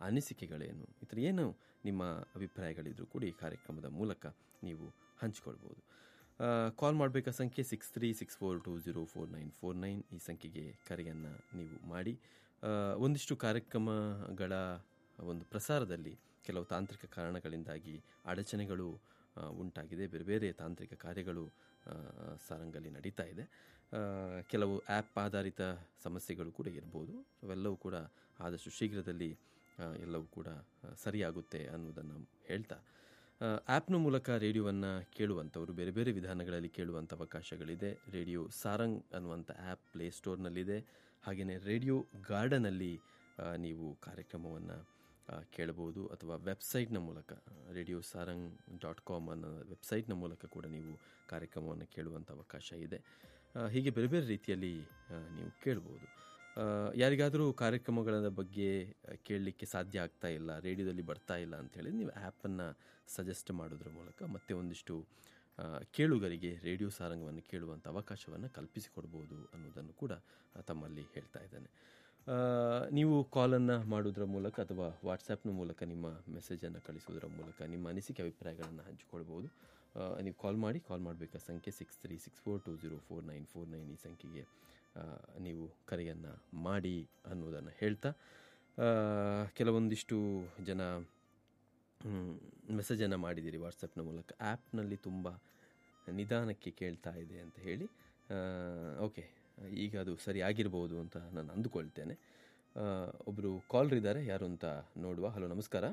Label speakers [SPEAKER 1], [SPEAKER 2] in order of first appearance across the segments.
[SPEAKER 1] ಅನಿಸಿಕೆಗಳೇನು ಈ ಥರ ಏನು ನಿಮ್ಮ ಅಭಿಪ್ರಾಯಗಳಿದ್ರು ಕೂಡ ಈ ಕಾರ್ಯಕ್ರಮದ ಮೂಲಕ ನೀವು ಹಂಚಿಕೊಳ್ಬೋದು ಕಾಲ್ ಮಾಡಬೇಕಾ ಸಂಖ್ಯೆ six three six four two zero four nine four nine ಈ ಸಂಖ್ಯೆಗೆ ಕರೆಯನ್ನು ನೀವು ಮಾಡಿ ಆ, ಒಂದಿಷ್ಟು ಕಾರ್ಯಕ್ರಮಗಳ ಒಂದು ಪ್ರಸಾರದಲ್ಲಿ ಕೆಲವು ತಾಂತ್ರಿಕ ಕಾರಣಗಳಿಂದಾಗಿ ಅಡಚಣೆಗಳು ಆ, ಉಂಟಾಗಿದೆ ಬೇರೆ ಬೇರೆ ತಾಂತ್ರಿಕ ಕಾರ್ಯಗಳು ಆ, ಸಾರಂಗಲ್ಲಿ ನಡೀತಾ ಇದೆ ಆ, ಕೆಲವು ಆ್ಯಪ್ ಆಧಾರಿತ ಸಮಸ್ಯೆಗಳು ಕೂಡ ಇರ್ಬೋದು ಅವೆಲ್ಲವೂ ಕೂಡ ಆದಷ್ಟು ಶೀಘ್ರದಲ್ಲಿ ಆ, ಎಲ್ಲವೂ ಕೂಡ ಆ, ಸರಿಯಾಗುತ್ತೆ ಅನ್ನೋದನ್ನು ಹೇಳ್ತಾ ಆ್ಯಪ್ನ ಮೂಲಕ ರೇಡಿಯೋವನ್ನು ಕೇಳುವಂಥವರು ಬೇರೆ ಬೇರೆ ವಿಧಾನಗಳಲ್ಲಿ ಕೇಳುವಂಥ ಅವಕಾಶಗಳಿದೆ ರೇಡಿಯೋ ಸಾರಂಗ್ ಅನ್ನುವಂಥ ಆ್ಯಪ್ ಪ್ಲೇಸ್ಟೋರ್ನಲ್ಲಿದೆ ಹಾಗೆಯೇ ರೇಡಿಯೋ ಗಾರ್ಡನಲ್ಲಿ ಆ, ನೀವು ಕಾರ್ಯಕ್ರಮವನ್ನು ಕೇಳಬಹುದು ಅಥವಾ ವೆಬ್ಸೈಟ್ನ ಮೂಲಕ ರೇಡಿಯೋ ಸಾರಂಗ್ ಡಾಟ್ ಕಾಮ್ ಅನ್ನೋ ವೆಬ್ಸೈಟ್ನ ಮೂಲಕ ಕೂಡ ನೀವು ಕಾರ್ಯಕ್ರಮವನ್ನು ಕೇಳುವಂಥ ಅವಕಾಶ ಇದೆ ಆ, ಹೀಗೆ ಬೇರೆ ಬೇರೆ ರೀತಿಯಲ್ಲಿ ಆ, ನೀವು ಕೇಳ್ಬೋದು ಆ, ಯಾರಿಗಾದರೂ ಕಾರ್ಯಕ್ರಮಗಳ ಬಗ್ಗೆ ಕೇಳಲಿಕ್ಕೆ ಸಾಧ್ಯ ಆಗ್ತಾ ಇಲ್ಲ ರೇಡಿಯೋದಲ್ಲಿ ಬರ್ತಾ ಇಲ್ಲ ಅಂತ ಹೇಳಿ ನೀವು ಆ್ಯಪನ್ನು ಸಜೆಸ್ಟ್ ಮಾಡೋದ್ರ ಮೂಲಕ ಮತ್ತೆ ಒಂದಿಷ್ಟು ಆ, ಕೇಳುಗರಿಗೆ ರೇಡಿಯೋ ಸಾರಂಗವನ್ನು ಕೇಳುವಂಥ ಅವಕಾಶವನ್ನು ಕಲ್ಪಿಸಿಕೊಡ್ಬೋದು ಅನ್ನೋದನ್ನು ಕೂಡ ಆ, ತಮ್ಮಲ್ಲಿ ಹೇಳ್ತಾ ಇದ್ದೇನೆ ಆ, ನೀವು ಕಾಲನ್ನು ಮಾಡೋದ್ರ ಮೂಲಕ ಅಥವಾ ವಾಟ್ಸಪ್ನ ಮೂಲಕ ನಿಮ್ಮ ಮೆಸೇಜನ್ನು ಕಳಿಸೋದ್ರ ಮೂಲಕ ನಿಮ್ಮ ಅನಿಸಿಕೆ ಅಭಿಪ್ರಾಯಗಳನ್ನು ಹಂಚಿಕೊಳ್ಬೋದು ಆ, ನೀವು ಕಾಲ್ ಮಾಡಿ ಕಾಲ್ ಮಾಡಬೇಕಾದ ಸಂಖ್ಯೆ six three six four two zero four nine four nine ಈ ಸಂಖ್ಯೆಗೆ ಆ, ನೀವು ಕರೆಯನ್ನು ಮಾಡಿ ಅನ್ನೋದನ್ನು ಹೇಳ್ತಾ ಆ, ಕೆಲವೊಂದಿಷ್ಟು ಜನ ಮೆಸೇಜನ್ನು ಮಾಡಿದ್ದೀರಿ ವಾಟ್ಸಪ್ನ ಮೂಲಕ ಆ್ಯಪ್ನಲ್ಲಿ ತುಂಬ ನಿಧಾನಕ್ಕೆ ಕೇಳ್ತಾ ಇದೆ ಅಂತ ಹೇಳಿ ಓಕೆ ಈಗ ಅದು ಸರಿ ಆಗಿರ್ಬೋದು ಅಂತ ನಾನು ಅಂದುಕೊಳ್ತೇನೆ ಒಬ್ಬರು ಕಾಲರ್ ಇದ್ದಾರೆ ಯಾರು ಅಂತ ನೋಡುವ ಹಲೋ ನಮಸ್ಕಾರ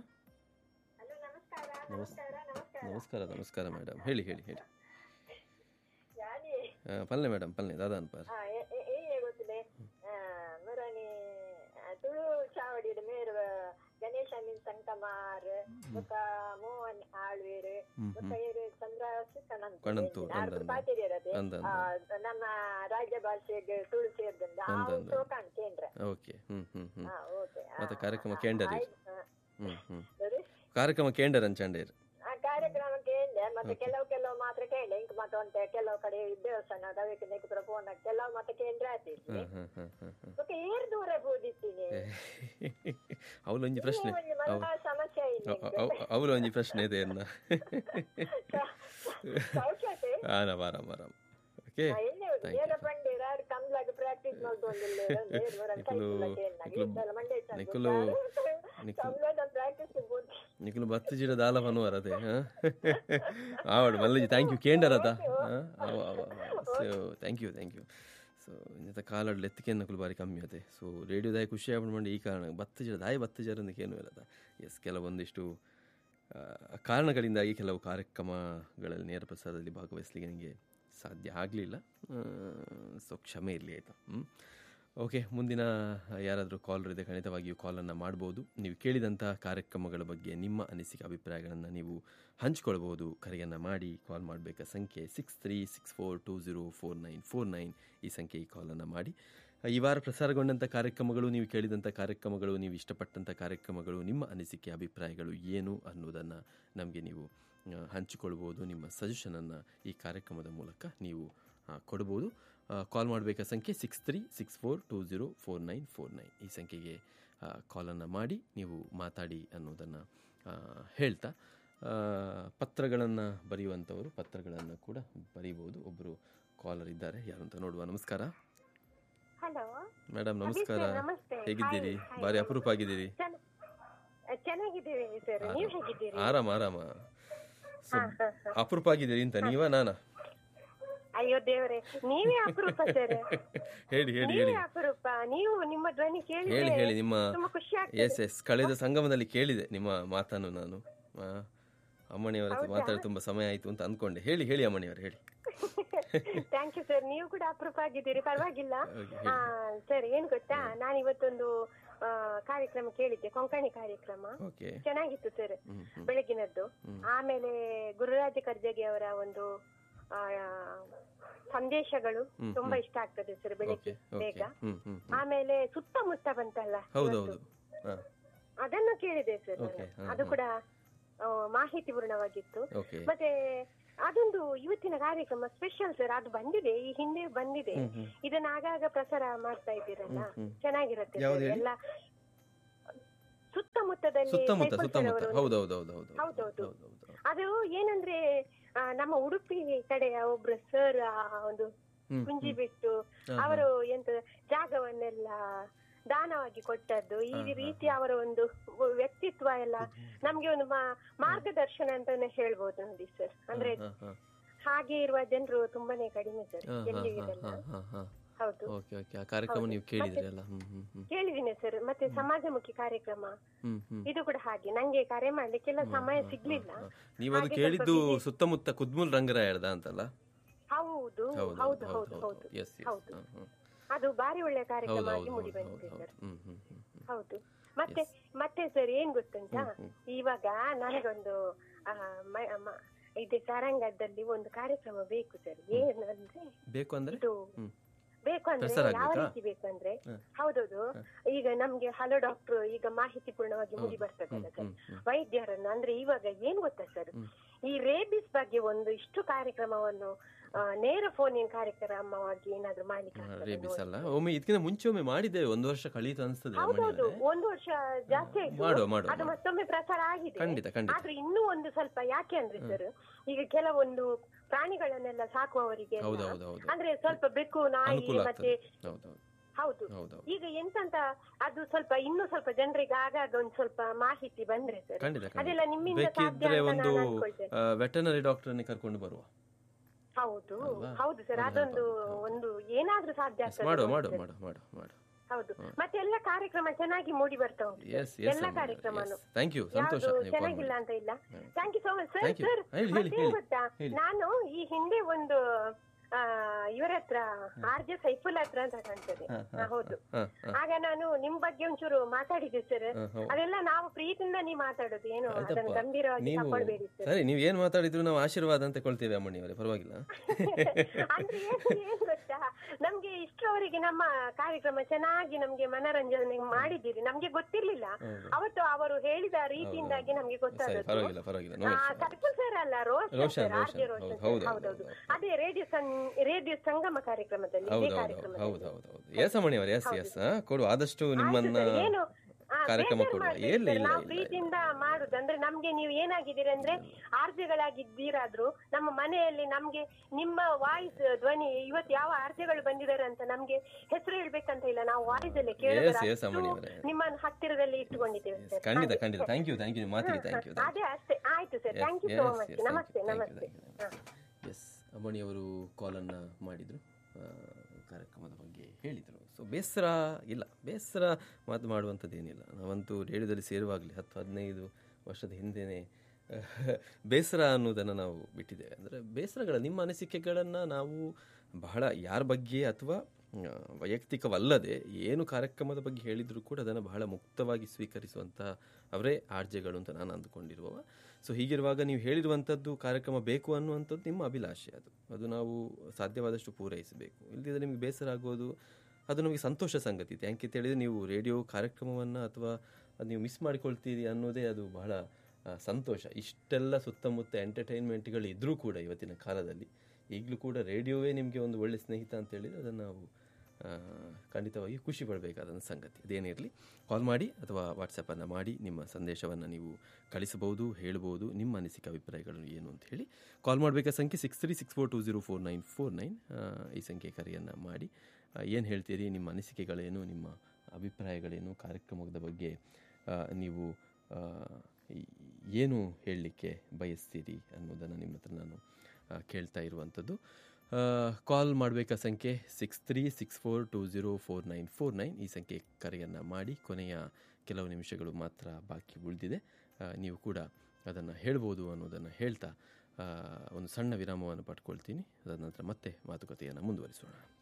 [SPEAKER 1] ನಮಸ್ ನಮಸ್ಕಾರ ನಮಸ್ಕಾರ ಮೇಡಮ್ ಹೇಳಿ ಹೇಳಿ ಹೇಳಿ
[SPEAKER 2] ಯಾನಿ
[SPEAKER 1] ಆ, ಪಲ್ಲೆ ಮೇಡಮ್ ಪಲ್ಲೆ ದಾದಾ ಅನ್ಪಾರ್
[SPEAKER 2] ಆ, ಎ- ಎ- ಏ ಗೊತ್ತಿದೆ ಮುರಾಣಿ ತುಳು ಚಾವಡಿയുടെ ಮೇರು ಗಣೇಶ ಮೀನ್ ಸಂಕಮಾರ್ ಬೊಕ್ಕ ಮೋಹನ್ ಆಳ್ವೇರು ಬೊಕ್ಕ ಇರು ಚಂದ್ರಾಸು ಕಣಂತು
[SPEAKER 1] ಕಣಂತು, ಅಂದ, ಅಂದ.
[SPEAKER 2] ಪಾತಿರಿಯರದೆ
[SPEAKER 1] ಅಂದ,
[SPEAKER 2] ನಮ್ಮ ರಾಜ್ಯ ಭಾಷೆಗೆ ತುಳು ಸೇರ್ದಿಂದ
[SPEAKER 1] ಅಂದ,
[SPEAKER 2] ಅವ್ರು
[SPEAKER 1] ಅಂದ.
[SPEAKER 2] ತೋಕಾಣ್ ಕೇಂದ್ರ
[SPEAKER 1] ಓಕೆ ಹ್ಞೂ ಹ್ಞೂ ಹ್ಞೂ
[SPEAKER 2] ಹಾ ಓಕೆ
[SPEAKER 1] ಮತ್ತೆ ಕಾರ್ಯಕ್ರಮ ಕೇಂಡರಿ
[SPEAKER 2] ಆಯ್ತು
[SPEAKER 1] ಹ್ಞೂ ಹ್ಞೂ
[SPEAKER 2] ಸರಿ
[SPEAKER 1] ಕಾರ್ಯಕ್ರಮ ಕೇಂಡರ್ ಅಂಚಂಡೇರ್
[SPEAKER 2] ಆ ಕಾರ್ಯಕ್ರಮ ಕೇಳಿದೆ ಮತ್ತೆ ಕೆಲವು ಕೆಲವು ಮಾತ್ರ ಕೇಳಿದೆ ಇಂಕ್ ಮತ್ತೆ ಒಂತೆ ಕೆಲವು ಕಡೆ ದೇವಸ್ಥಾನ ದವಕ್ಕೆ ನೆಕ್ಕಿದ್ರ ಫೋನ್ ಕೆಲವು ಮತ್ತೆ ಕೇಂದ್ರ ಆಯ್ತಿದ್ವಿ
[SPEAKER 1] ಹಾಂ ಹಾಂ ಹಾಂ ಹಾಂ ಹಾಂ
[SPEAKER 2] ಮತ್ತೆ ಏರ್ ದೂರ ಬೋದಿತ್ತೀನಿ
[SPEAKER 1] ಅವಳು ಒಂಜಿ ಪ್ರಶ್ನೆ
[SPEAKER 2] ಒಂಜಿ ಮಲ್ಲ ಸಮಸ್ಯೆ ಇಲ್ಲ
[SPEAKER 1] ಅವಳು ಒಂಜಿ ಪ್ರಶ್ನೆ ಇದೆ ಅನ್ನ
[SPEAKER 2] ಸೌಖ್ಯತೆ
[SPEAKER 1] ಆರಾಮ್ ಆರಾಮ್ ಆರಾಮ್ ಓಕೆ
[SPEAKER 2] ಎಲ್ಲಿ ಏರ ಬಂದಿರ ಕಮ್ಲಾಗ ಪ್ರಾಕ್ಟೀಸ್ ಮಾಡ್ಕೊಂಡಿಲ್ಲ
[SPEAKER 1] ನಿಕುಲು ನಿಕುಲು ನಿಕುಲು ನಿಕುಲು
[SPEAKER 2] ಕಮ್ಲಾಗ ಪ್ರಾಕ್ಟೀಸ್ ಬೋದು
[SPEAKER 1] ನಿಕುಲು ಬತ್ತು ಜಿಡ ದಾಲ ಪನು ಅರತೆ ಆವಡು ಮಲ್ಲಜಿ ಥ್ಯಾಂಕ್ ಯು ಕೇಂಡರತ so thank you thank you so ಇಂಥ ಕಾಲಡ್ಲು ಎತ್ತಿಕೆ ನಕುಲು ಬಾರಿ ಕಮ್ಮಿ ಅದೇ ಸೊ ರೇಡಿಯೋದಾಯ ಖುಷಿ ಆಗ್ಬಿಟ್ಟು ಮಾಡಿ ಈ ಕಾರಣ ಬತ್ತು ಜರ ದಾಯಿ ಬತ್ತು ಜರ ಏನು ಇರತ್ತ ಎಸ್ ಕೆಲವೊಂದಿಷ್ಟು ಆ, ಕಾರಣಗಳಿಂದಾಗಿ ಕೆಲವು ಕಾರ್ಯಕ್ರಮಗಳಲ್ಲಿ ನೇರ ಪ್ರಸಾರದಲ್ಲಿ ಭಾಗವಹಿಸಲಿಕ್ಕೆ ನನಗೆ ಸಾಧ್ಯ ಆಗಲಿಲ್ಲ ಸೊ ಕ್ಷಮೆ ಇರಲಿ ಆಯಿತಾ ಹ್ಞೂ ಓಕೆ ಮುಂದಿನ ಯಾರಾದರೂ ಕಾಲರ್ ಇದೆ ಖಂಡಿತವಾಗಿಯೂ ಕಾಲನ್ನು ಮಾಡ್ಬೋದು ನೀವು ಕೇಳಿದಂಥ ಕಾರ್ಯಕ್ರಮಗಳ ಬಗ್ಗೆ ನಿಮ್ಮ ಅನಿಸಿಕೆ ಅಭಿಪ್ರಾಯಗಳನ್ನು ನೀವು ಹಂಚ್ಕೊಳ್ಬೋದು ಕರೆಯನ್ನು ಮಾಡಿ ಕಾಲ್ ಮಾಡಬೇಕಾ ಸಂಖ್ಯೆ six three six four two zero four nine four nine ಈ ಸಂಖ್ಯೆಗೆ ಕಾಲನ್ನು ಮಾಡಿ ಈ ವಾರ ಪ್ರಸಾರಗೊಂಡಂಥ ಕಾರ್ಯಕ್ರಮಗಳು ನೀವು ಕೇಳಿದಂಥ ಕಾರ್ಯಕ್ರಮಗಳು ನೀವು ಇಷ್ಟಪಟ್ಟಂಥ ಕಾರ್ಯಕ್ರಮಗಳು ನಿಮ್ಮ ಅನಿಸಿಕೆ ಅಭಿಪ್ರಾಯಗಳು ಏನು ಅನ್ನೋದನ್ನು ನಮಗೆ ನೀವು ಆ, ಹಂಚಿಕೊಳ್ಬೋದು ನಿಮ್ಮ ಸಜೆಷನನ್ನು ಈ ಕಾರ್ಯಕ್ರಮದ ಮೂಲಕ ನೀವು ಆ, ಕೊಡ್ಬೋದು ಕಾಲ್ ಮಾಡಬೇಕಾದ ಸಂಖ್ಯೆ six three six four two zero four nine four nine ಈ ಸಂಖ್ಯೆಗೆ ಕಾಲನ್ನು ಮಾಡಿ ನೀವು ಮಾತಾಡಿ ಅನ್ನೋದನ್ನು ಹೇಳ್ತಾ ಪತ್ರಗಳನ್ನು ಬರೆಯುವಂಥವರು ಪತ್ರಗಳನ್ನು ಕೂಡ ಬರೀಬೋದು ಒಬ್ಬರು ಕಾಲರ್ ಇದ್ದಾರೆ ಯಾರು ಅಂತ ನೋಡುವ ನಮಸ್ಕಾರ
[SPEAKER 2] ಹಲೋ
[SPEAKER 1] ಮೇಡಮ್ ನಮಸ್ಕಾರ
[SPEAKER 2] ನಮಸ್ತೆ.
[SPEAKER 1] ಹೇಗಿದ್ದೀರಿ
[SPEAKER 2] Hi, hi.
[SPEAKER 1] ಭಾರಿ ಅಪರೂಪ ಆಗಿದ್ದೀರಿ
[SPEAKER 2] ಚೆನ್ನಾಗಿದ್ದೀವಿ ಸರ್ ನೀವ್ ಹೇಗಿದ್ದೀರಿ
[SPEAKER 1] ಆರಾಮ ಆರಾಮ ಸೊ ಅಪರೂಪ ಆಗಿದ್ದೀರಿ ಅಂತ ನೀವ ನಾನಾ
[SPEAKER 2] ಅಯ್ಯೋ ದೇವ್ರೆ ನೀವೇ ಅಪರೂಪ ಸರ್
[SPEAKER 1] ಹೇಳಿ ಹೇಳಿ
[SPEAKER 2] ನೀವೇ
[SPEAKER 1] ಹೇಳಿ
[SPEAKER 2] ಅಪರೂಪ ನೀವು ನಿಮ್ಮ ಧ್ವನಿ ಕೇಳಿ
[SPEAKER 1] ಹೇಳಿ ಹೇಳಿ ನಿಮ್ಮ
[SPEAKER 2] ತುಂಬಾ ಖುಷಿ ಆಗ್ತದೆ
[SPEAKER 1] ಎಸ್ ಎಸ್ ಕಳೆದ ಸಂಗಮದಲ್ಲಿ ಕೇಳಿದೆ ನಿಮ್ಮ ಮಾತನ್ನು ನಾನು ಆ, ಅಮ್ಮಣಿಯವರ ಹತ್ರ ಮಾತಾಡಿ ತುಂಬಾ ಸಮಯ ಆಯ್ತು ಅಂತ ಅಂದ್ಕೊಂಡೆ ಹೇಳಿ ಹೇಳಿ ಅಮ್ಮಣಿಯವರು ಹೇಳಿ
[SPEAKER 2] ಥ್ಯಾಂಕ್ ಯು ಸರ್ ನೀವು ಕೂಡ ಅಪರೂಪ ಆಗಿದ್ದೀರಿ ಪರವಾಗಿಲ್ಲ
[SPEAKER 1] Okay,
[SPEAKER 2] ಆ, ಸರ್ ಏನ್ ಗೊತ್ತಾ ನಾನು ಇವತ್ತೊಂದು ಆ, ಕಾರ್ಯಕ್ರಮ ಕೇಳಿದ್ದೆ ಕೊಂಕಣಿ ಕಾರ್ಯಕ್ರಮ
[SPEAKER 1] ಓಕೆ
[SPEAKER 2] ಚೆನ್ನಾಗಿತ್ತು ಸರ್
[SPEAKER 1] ಹ್ಮ್ ಹ್ಮ್
[SPEAKER 2] ಬೆಳಗಿನದ್ದು ಆಮೇಲೆ ಗುರುರಾಜ ಕರ್ಜಗಿ ಅವರ ಒಂದು ಆ, ಸಂದೇಶಗಳು ತುಂಬಾ ಇಷ್ಟ ಆಗ್ತದೆ ಸರ್ ಬೆಳಿಗ್ಗೆ
[SPEAKER 1] ಓಕೆ
[SPEAKER 2] ಬೇಗ
[SPEAKER 1] ಹ್ಮ್ ಹ್ಮ್
[SPEAKER 2] ಆಮೇಲೆ ಸುತ್ತಮುತ್ತ ಬಂತಲ್ಲ
[SPEAKER 1] ಹೌದೌದು ಹಾ
[SPEAKER 2] ಅದನ್ನು ಕೇಳಿದೆ ಸರ್
[SPEAKER 1] Okay, ಹಾ,
[SPEAKER 2] ಅದು ಕೂಡ ಆ, ಮಾಹಿತಿ ಪೂರ್ಣವಾಗಿತ್ತು
[SPEAKER 1] ಓಕೆ
[SPEAKER 2] ಮತ್ತೆ ಅದೊಂದು ಇವತ್ತಿನ ಕಾರ್ಯಕ್ರಮ ಸ್ಪೆಷಲ್ ಸರ್ ಅದು ಬಂದಿದೆ ಈ ಹಿಂದೆ ಬಂದಿದೆ ಇದನ್ನ ಆಗಾಗ ಪ್ರಸಾರ ಮಾಡ್ತಾ ಇದ್ದೀರಲ್ಲ ಚೆನ್ನಾಗಿರುತ್ತೆ
[SPEAKER 1] ಯಾವ್ದು
[SPEAKER 2] sir.
[SPEAKER 1] ಹೇಳಿ?
[SPEAKER 2] ಎಲ್ಲ ಸುತ್ತಮುತ್ತ ಸುತ್ತಮುತ್ತದಲ್ಲಿ
[SPEAKER 1] ಸುತ್ತಮುತ್ತ
[SPEAKER 2] ಸೈಫಲ್
[SPEAKER 1] ಸುತ್ತಮುತ್ತ
[SPEAKER 2] ಸರ್ ಅವರು-
[SPEAKER 1] ಹೌದೌದು ಹೌದು
[SPEAKER 2] ಹೌದೌದು.
[SPEAKER 1] ಹೌದು
[SPEAKER 2] ಅದು ಏನಂದ್ರೆ ಆ, ನಮ್ಮ ಉಡುಪಿ ಕಡೆಯ ಒಬ್ರು ಸರ್ ಒಂದು
[SPEAKER 1] ಹ್ಮ್,
[SPEAKER 2] ಕುಂಜಿ
[SPEAKER 1] ಹ್ಮ್.
[SPEAKER 2] ಬಿಟ್ಟು
[SPEAKER 1] ಹಾ,
[SPEAKER 2] ಅವರು ಎಂತ ಜಾಗವನ್ನೆಲ್ಲ ದಾನವಾಗಿ ಕೊಟ್ಟದ್ದು ಈ
[SPEAKER 1] ಹಾ, ಹಾ,
[SPEAKER 2] ರೀತಿ ಅವರ ಒಂದು ವ್ಯಕ್ತಿತ್ವ ಎಲ್ಲ ನಮ್ಗೆ ಒಂದು ಮಾ- ಮಾರ್ಗದರ್ಶನ ಅಂತಾನೆ ಹೇಳ್ಬೋದು ನೋಡಿ ಸರ್ ಅಂದ್ರೆ
[SPEAKER 1] ಹಾ, ಹಾ,
[SPEAKER 2] ಹಾಗೆ ಇರುವ ಜನರು ತುಂಬಾನೇ ಕಡಿಮೆ ಸರ್
[SPEAKER 1] ಹಾ, ಹಾ,
[SPEAKER 2] ಎಲ್ಲಿ
[SPEAKER 1] ಹಾ,
[SPEAKER 2] ಇರಲ್ಲ
[SPEAKER 1] ಹಾ, ಹಾ, ಹಾ.
[SPEAKER 2] ಹೌದು
[SPEAKER 1] ಓಕೆ ಓಕೆ ಆ ಕಾರ್ಯಕ್ರಮ ನೀವು ಕೇಳಿದ್ರಿ ಅಲ್ಲ ಹ್ಮ್ ಹ್ಮ್ ಹ್ಮ್
[SPEAKER 2] ಕೇಳಿದ್ದೀನಿ ಸರ್ ಮತ್ತೆ ಸಮಾಜಮುಖಿ ಕಾರ್ಯಕ್ರಮ
[SPEAKER 1] ಹ್ಮ್ ಹ್ಮ್
[SPEAKER 2] ಇದು ಕೂಡ ಹಾಗೆ ನಂಗೆ ಕರೆ ಮಾಡ್ಲಿಕ್ಕೆಲ್ಲ ಸಮಯ ಸಿಗ್ಲಿಲ್ಲ
[SPEAKER 1] ನೀವು ಅದು
[SPEAKER 2] ಹಾಗೆ
[SPEAKER 1] ಕೇಳಿದ್ದು
[SPEAKER 2] ಸ್ವಲ್ಪ busy.
[SPEAKER 1] ಸುತ್ತಮುತ್ತ ಕುದ್ಮುಲ್ ರಂಗರಾಯರ್ದ ಅಂತಲ್ಲ
[SPEAKER 2] ಹೌದು
[SPEAKER 1] ಹೌದು
[SPEAKER 2] ಹೌದು
[SPEAKER 1] ಹೌದು
[SPEAKER 2] ಹೌದು
[SPEAKER 1] ಹೌದು
[SPEAKER 2] ಹೌದು
[SPEAKER 1] ಎಸ್
[SPEAKER 2] ಹೌದು.
[SPEAKER 1] ಹೌದು
[SPEAKER 2] ಅದು ಬಾರಿ ಒಳ್ಳೆ
[SPEAKER 1] ಹೌದು
[SPEAKER 2] ಕಾರ್ಯಕ್ರಮ
[SPEAKER 1] ಹೌದು
[SPEAKER 2] ಆಗಿ ಮೂಡಿ
[SPEAKER 1] ಹೌದು
[SPEAKER 2] ಬಂದಿದೆ
[SPEAKER 1] ಹೌದು
[SPEAKER 2] ಸರ್
[SPEAKER 1] ಹ್ಮ್ ಹ್ಮ್ ಹ್ಮ್ ಹ್ಮ್
[SPEAKER 2] ಹೌದು ಮತ್ತೆ ಮತ್ತೆ ಸರ್ ಏನ್ ಗೊತ್ತುಂಟಾ ಇವಾಗ ನನಗೊಂದು ಆ, ಮ- ಮ- ಇದು ಸಾರಂಗದಲ್ಲಿ ಒಂದು ಕಾರ್ಯಕ್ರಮ ಬೇಕು ಸರ್ ಏನಂದ್ರೆ
[SPEAKER 1] ಬೇಕು ಅಂದ್ರೆ
[SPEAKER 2] ಇದು
[SPEAKER 1] ಹ್ಮ್.
[SPEAKER 2] ಬೇಕು ಅಂದ್ರೆ
[SPEAKER 1] ಪ್ರಸಾರ
[SPEAKER 2] ಯಾವ
[SPEAKER 1] ಆಗ್ಬೇಕಾ?
[SPEAKER 2] ರೀತಿ ಬೇಕಂದ್ರೆ
[SPEAKER 1] ಹ.
[SPEAKER 2] ಹೌದೌದು ಈಗ ನಮ್ಗೆ ಹಲೋ ಡಾಕ್ಟರ್ ಈಗ ಮಾಹಿತಿ ಪೂರ್ಣವಾಗಿ ಮುಡಿ ಬರ್ತದಲ್ಲ ಸರ್
[SPEAKER 1] ಹ್ಮ್ ಹ್ಮ್
[SPEAKER 2] ವೈದ್ಯರನ್ನು ಅಂದ್ರೆ ಇವಾಗ ಏನ್ ಗೊತ್ತಾ ಸರ್
[SPEAKER 1] ಹ್ಮ್.
[SPEAKER 2] ಈ ರೇಬಿಸ್ ಬಗ್ಗೆ ಒಂದು ಇಷ್ಟು ಕಾರ್ಯಕ್ರಮವನ್ನು ಆ, ನೇರ ಫೋನಿನ ಕಾರ್ಯಕ್ರಮವಾಗಿ ಏನಾದ್ರು ಮಾಡ್ಲಿಕ್ಕೆ ಆಗ್ತದಾ
[SPEAKER 1] ರೇಬಿಸ್
[SPEAKER 2] ನೋಡಿ?
[SPEAKER 1] ಅಲ್ಲ ಒಮ್ಮೆ ಇದಕ್ಕಿಂತ ಮುಂಚೆ ಒಮ್ಮೆ ಮಾಡಿದ್ದೇವೆ ಒಂದು ವರ್ಷ ಕಳೀತು ಅನ್ಸ್ತದೆ
[SPEAKER 2] ಹೌದೌದು
[SPEAKER 1] ಮಣಿಯವರೇ.
[SPEAKER 2] ಒಂದು ವರ್ಷ ಜಾಸ್ತಿ ಆಯ್ತು
[SPEAKER 1] ಮಾಡುವ ಮಾಡುವ
[SPEAKER 2] ಅದು
[SPEAKER 1] ಮಾಡುವ.
[SPEAKER 2] ಮತ್ತೊಮ್ಮೆ ಪ್ರಸಾರ ಆಗಿದೆ
[SPEAKER 1] ಖಂಡಿತ ಖಂಡಿತ
[SPEAKER 2] ಆದ್ರೆ ಇನ್ನೂ ಒಂದು ಸ್ವಲ್ಪ ಯಾಕೆ ಅಂದ್ರೆ ಸರ್ ಈಗ ಕೆಲವೊಂದು ಪ್ರಾಣಿಗಳನ್ನೆಲ್ಲ ಸಾಕುವವರಿಗೆ ಎಲ್ಲ
[SPEAKER 1] ಹೌದು ಹೌದು ಹೌದು
[SPEAKER 2] ಅಂದ್ರೆ ಸ್ವಲ್ಪ ಬೆಕ್ಕು ನಾಯಿ
[SPEAKER 1] ಅನುಕೂಲ
[SPEAKER 2] ಮತ್ತೆ
[SPEAKER 1] ಆಗ್ತದೆ ಹೌದು ಹೌದು
[SPEAKER 2] ಹೌದು
[SPEAKER 1] ಹೌದು ಹೌದು
[SPEAKER 2] ಈಗ ಎಂತಂತ ಅದು ಸ್ವಲ್ಪ ಇನ್ನೂ ಸ್ವಲ್ಪ ಜನರಿಗೆ ಆಗಾಗ ಒಂದ್ ಸ್ವಲ್ಪ ಮಾಹಿತಿ ಬಂದ್ರೆ ಸರ್
[SPEAKER 1] ಖಂಡಿತ ಖಂಡಿತ
[SPEAKER 2] ಅದೆಲ್ಲ ನಿಮ್ಮಿಂದ ಸಾಧ್ಯ
[SPEAKER 1] ಬೇಕಿದ್ರೆ
[SPEAKER 2] ಅಂತ
[SPEAKER 1] ಒಂದು
[SPEAKER 2] ನಾನು ಅನ್ಕೊಳ್ತೇನೆ
[SPEAKER 1] ವೆಟನರಿ ಡಾಕ್ಟರ್ನೇ ಕರ್ಕೊಂಡು ಬರುವ
[SPEAKER 2] ಹೌದು
[SPEAKER 1] ಅಲ್ವಾ?
[SPEAKER 2] ಹೌದು ಸರ್
[SPEAKER 1] ಅದು
[SPEAKER 2] ಅದೊಂದು
[SPEAKER 1] help ಆಗುತ್ತೆ.
[SPEAKER 2] ಒಂದು ಏನಾದ್ರೂ ಸಾಧ್ಯ
[SPEAKER 1] Yes,
[SPEAKER 2] ಆಗ್ತದೆ
[SPEAKER 1] ಮಾಡುವ
[SPEAKER 2] ನೋಡಿ
[SPEAKER 1] ಮಾಡುವ
[SPEAKER 2] ಸರ್.
[SPEAKER 1] ಮಾಡುವ ಮಾಡುವ ಮಾಡುವ
[SPEAKER 2] ಹೌದು ಮತ್ತೆ ಎಲ್ಲ ಕಾರ್ಯಕ್ರಮ ಚೆನ್ನಾಗಿ ಮೂಡಿ ಬರ್ತಾ ಉಂಟು ಸರ್.
[SPEAKER 1] ಎಸ್ ಎಸ್
[SPEAKER 2] ಎಲ್ಲ ಕಾರ್ಯಕ್ರಮನು
[SPEAKER 1] ಥ್ಯಾಂಕ್ ಯು ಸಂತೋಷ
[SPEAKER 2] ಯಾವ್ದು
[SPEAKER 1] ನೀವು ಕಾಲ್
[SPEAKER 2] ಚೆನ್ನಾಗಿಲ್ಲ
[SPEAKER 1] ಮಾಡಿ
[SPEAKER 2] ಅಂತ ಇಲ್ಲ
[SPEAKER 1] hmm.
[SPEAKER 2] Thank you so much sir
[SPEAKER 1] Thank you.
[SPEAKER 2] Sir
[SPEAKER 1] ಹೇಳಿ, ಹೇಳಿ,
[SPEAKER 2] ಮತ್ತೇನ್
[SPEAKER 1] ಹೇಳಿ.
[SPEAKER 2] ಗೊತ್ತಾ
[SPEAKER 1] ಹೇಳಿ.
[SPEAKER 2] ನಾನು ಈ ಹಿಂದೆ ಒಂದು ಆ, ಇವರ ಹತ್ರ ಆರ್ ಜೆ ಸೈಫುಲ್ ಹತ್ರ ಅಂತ ಕಾಣ್ತದೆ
[SPEAKER 1] ಹಾ,
[SPEAKER 2] ಹಾ, ಹೌದು
[SPEAKER 1] ಹಾ, ಹಾ,
[SPEAKER 2] ಆಗ ನಾನು ನಿಮ್ ಬಗ್ಗೆ ಒಂಚೂರು ಮಾತಾಡಿದ್ದೆ ಸರ್
[SPEAKER 1] ಹಾ, ಹೌದು.
[SPEAKER 2] ಅದೆಲ್ಲ ನಾವು ಪ್ರೀತಿಯಿಂದ ನೀವು ಮಾತಾಡೋದು ಏನು
[SPEAKER 1] ಆಯ್ತಪ್ಪ.
[SPEAKER 2] ಅದನ್ನು ಗಂಭೀರವಾಗಿ
[SPEAKER 1] ನೀವು
[SPEAKER 2] ತಗೊಳ್ಬೇಡಿ ಸರ್
[SPEAKER 1] ಸರಿ ನೀವು ಏನ್ ಮಾತಾಡಿದ್ರು ನಾವು ಆಶೀರ್ವಾದ ಅಂತ ಕೊಳ್ತೇವೆ ಅಮ್ಮಣಿಯವರೇ ಪರವಾಗಿಲ್ಲ
[SPEAKER 2] ಅಂದ್ರೆ ಏನು ಏನ್ ಗೊತ್ತಾ ನಮ್ಗೆ ಇಷ್ಟರವರೆಗೆ ನಮ್ಮ ಕಾರ್ಯಕ್ರಮ ಚೆನ್ನಾಗಿ ನಮ್ಗೆ ಮನರಂಜನೆ ಮಾಡಿದ್ದೀರಿ ನಮ್ಗೆ ಗೊತ್ತಿರ್ಲಿಲ್ಲ
[SPEAKER 1] ಹೌದು.
[SPEAKER 2] ಅವತ್ತು ಅವರು ಹೇಳಿದ ರೀತಿಯಿಂದಾಗಿ ನಮ್ಗೆ
[SPEAKER 1] ಸರಿ
[SPEAKER 2] ಗೊತ್ತಾದದ್ದು
[SPEAKER 1] ಪರವಾಗಿಲ್ಲ ಪರವಾಗಿಲ್ಲ ನೋ
[SPEAKER 2] ಆ, ಸರ್ಕಲ್ ಸರ್ ಅಲ್ಲ Roshan
[SPEAKER 1] Roshan,
[SPEAKER 2] sir, R J
[SPEAKER 1] Roshan.
[SPEAKER 2] Roshan
[SPEAKER 1] ಹೌದು,
[SPEAKER 2] ಸರ್,
[SPEAKER 1] ಹೌದು,
[SPEAKER 2] ಹೌದೌದು
[SPEAKER 1] ಹೌದು.
[SPEAKER 2] ಅದೇ ರೇಡಿಯೋ ಸಂ ರೇಡಿಯೋ ಸಂಗಮ ಕಾರ್ಯಕ್ರಮದಲ್ಲಿ ಇದೇ
[SPEAKER 1] ಹೌದು ಹೌದು ಹೌದು
[SPEAKER 2] ಕಾರ್ಯಕ್ರಮದಲ್ಲಿ
[SPEAKER 1] ಹೌದು ಹೌದು ಹೌದು ಎಸ್ ಅಮ್ಮಣಿಯವರೇ ಎಸ್ ಎಸ್ ಕೊಡು ಆದಷ್ಟು ನಿಮ್ಮನ್ನ
[SPEAKER 2] ಆಯ್ತು ಸರ್, ಏನು ಆ,
[SPEAKER 1] ಕಾರ್ಯಕ್ರಮ
[SPEAKER 2] ಬೇಜಾರು
[SPEAKER 1] ಕೊಡುವ.
[SPEAKER 2] ಮಾಡ್ಬೇಡಿ
[SPEAKER 1] ಇಲ್ಲ,
[SPEAKER 2] ಸರ್,
[SPEAKER 1] ಇಲ್ಲ,
[SPEAKER 2] ನಾವು
[SPEAKER 1] ಇಲ್ಲ,
[SPEAKER 2] ಪ್ರೀತಿಯಿಂದ ಮಾಡುದು ಅಂದ್ರೆ ನಮ್ಗೆ ನೀವು ಏನಾಗಿದ್ದೀರಿ ಅಂದ್ರೆ ಆರ್ಜೆಗಳಾಗಿದ್ದೀರಾದ್ರೂ ನಮ್ಮ ಮನೆಯಲ್ಲಿ ನಮ್ಗೆ ನಿಮ್ಮ ವಾಯ್ಸ್ ಧ್ವನಿ ಇವತ್ತು ಯಾವ ಆರ್ಜೆಗಳು ಬಂದಿದ್ದಾರೆ ಅಂತ ನಮ್ಗೆ ಹೆಸರು ಹೇಳ್ಬೇಕಂತ ಇಲ್ಲ ನಾವು ವಾಯ್ಸ್ ಅಲ್ಲೇ
[SPEAKER 1] ಎಸ್ ಎಸ್ ಅಮ್ಮಣಿಯವರೇ
[SPEAKER 2] ನಿಮ್ಮನ್ನು ಹತ್ತಿರದಲ್ಲಿ ಇಟ್ಟುಕೊಂಡಿದ್ದೇವೆ ಸರ್
[SPEAKER 1] ಖಂಡಿತ ಖಂಡಿತ ಥ್ಯಾಂಕ್ ಯು ಥ್ಯಾಂಕ್ ಯು ನೀವು ಮಾತಿಗೆ ಥ್ಯಾಂಕ್ ಯು
[SPEAKER 2] ಅದೇ ಅಷ್ಟೇ ಆಯ್ತು sir thank you so much ನಮಸ್ತೆ ನಮಸ್ತೆ ಹಾ.
[SPEAKER 1] ಎಸ್ ಅಮ್ಮಣಿಯವರು ಕಾಲನ್ನು ಮಾಡಿದರು ಕಾರ್ಯಕ್ರಮದ ಬಗ್ಗೆ ಹೇಳಿದರು ಸೊ ಬೇಸರ ಇಲ್ಲ ಬೇಸರ ಮಾತು ಮಾಡುವಂಥದ್ದೇನಿಲ್ಲ ನಾವಂತೂ ರೇಡಿಯೋದಲ್ಲಿ ಸೇರುವಾಗಲೇ ಹತ್ತು ಹದಿನೈದು ವರ್ಷದ ಹಿಂದೆಯೇ ಬೇಸರ ಅನ್ನೋದನ್ನು ನಾವು ಬಿಟ್ಟಿದ್ದೇವೆ ಅಂದರೆ ಬೇಸರಗಳ ನಿಮ್ಮ ಅನಿಸಿಕೆಗಳನ್ನು ನಾವು ಬಹಳ ಯಾರ ಬಗ್ಗೆ ಅಥವಾ ಆ, ವೈಯಕ್ತಿಕವಲ್ಲದೆ ಏನು ಕಾರ್ಯಕ್ರಮದ ಬಗ್ಗೆ ಹೇಳಿದರೂ ಕೂಡ ಅದನ್ನು ಬಹಳ ಮುಕ್ತವಾಗಿ ಸ್ವೀಕರಿಸುವಂಥ ಅವರೇ ಆರ್ಜೆಗಳು ಅಂತ ನಾನು ಅಂದುಕೊಂಡಿರುವವ ಸೊ ಹೀಗಿರುವಾಗ ನೀವು ಹೇಳಿರುವಂಥದ್ದು ಕಾರ್ಯಕ್ರಮ ಬೇಕು ಅನ್ನುವಂಥದ್ದು ನಿಮ್ಮ ಅಭಿಲಾಷೆ ಅದು ಅದು ನಾವು ಸಾಧ್ಯವಾದಷ್ಟು ಪೂರೈಸಬೇಕು ಇಲ್ಲದಿದ್ದರೆ ನಿಮಗೆ ಬೇಸರ ಆಗೋದು ಅದು ನಮಗೆ ಸಂತೋಷ ಸಂಗತಿ ಯಾಕೆ ಅಂತ ಹೇಳಿದರೆ ನೀವು ರೇಡಿಯೋ ಕಾರ್ಯಕ್ರಮವನ್ನು ಅಥವಾ ಅದು ನೀವು ಮಿಸ್ ಮಾಡಿಕೊಳ್ತೀರಿ ಅನ್ನೋದೇ ಅದು ಬಹಳ ಆ, ಸಂತೋಷ ಇಷ್ಟೆಲ್ಲ ಸುತ್ತಮುತ್ತ ಎಂಟರ್ಟೈನ್ಮೆಂಟ್ಗಳು ಇದ್ದರೂ ಕೂಡ ಇವತ್ತಿನ ಕಾಲದಲ್ಲಿ ಈಗಲೂ ಕೂಡ ರೇಡಿಯೋವೇ ನಿಮಗೆ ಒಂದು ಒಳ್ಳೆ ಸ್ನೇಹಿತ ಅಂತ ಹೇಳಿದರೆ ಅದನ್ನು ನಾವು ಆ, ಖಂಡಿತವಾಗಿ ಖುಷಿ ಪಡಬೇಕಾದಂಥ ಸಂಗತಿ ಅದೇನಿರಲಿ ಕಾಲ್ ಮಾಡಿ ಅಥವಾ ವಾಟ್ಸಪ್ಪನ್ನು ಮಾಡಿ ನಿಮ್ಮ ಸಂದೇಶವನ್ನು ನೀವು ಕಳಿಸಬಹುದು ಹೇಳ್ಬೋದು ನಿಮ್ಮ ಅನಿಸಿಕೆ ಅಭಿಪ್ರಾಯಗಳು ಏನು ಅಂತ ಹೇಳಿ ಕಾಲ್ ಮಾಡಬೇಕಾದ ಸಂಖ್ಯೆ six three six four two zero four nine four nine ಈ ಸಂಖ್ಯೆ ಕರೆಯನ್ನು ಮಾಡಿ ಏನು ಹೇಳ್ತೀರಿ ನಿಮ್ಮ ಅನಿಸಿಕೆಗಳೇನು ನಿಮ್ಮ ಅಭಿಪ್ರಾಯಗಳೇನು ಕಾರ್ಯಕ್ರಮದ ಬಗ್ಗೆ ಆ, ನೀವು ಆ, ಈ- ಏನು ಹೇಳಲಿಕ್ಕೆ ಬಯಸ್ತೀರಿ ಅನ್ನೋದನ್ನು ನಿಮ್ಮ ಹತ್ರ ನಾನು ಆ, ಕೇಳ್ತಾ ಇರುವಂಥದ್ದು ಕಾಲ್ ಮಾಡಬೇಕಾ ಸಂಖ್ಯೆ six three six four two zero four nine four nine ಈ ಸಂಖ್ಯೆ ಕರೆಯನ್ನು ಮಾಡಿ ಕೊನೆಯ ಕೆಲವು ನಿಮಿಷಗಳು ಮಾತ್ರ ಬಾಕಿ ಉಳಿದಿದೆ ಆ, ನೀವು ಕೂಡ ಅದನ್ನು ಹೇಳ್ಬೋದು ಅನ್ನೋದನ್ನು ಹೇಳ್ತಾ ಆ, ಒಂದು ಸಣ್ಣ ವಿರಾಮವನ್ನು ಪಡ್ಕೊಳ್ತೀನಿ ಅದಾದ ನಂತರ ಮತ್ತೆ ಮಾತುಕತೆಯನ್ನು ಮುಂದುವರಿಸೋಣ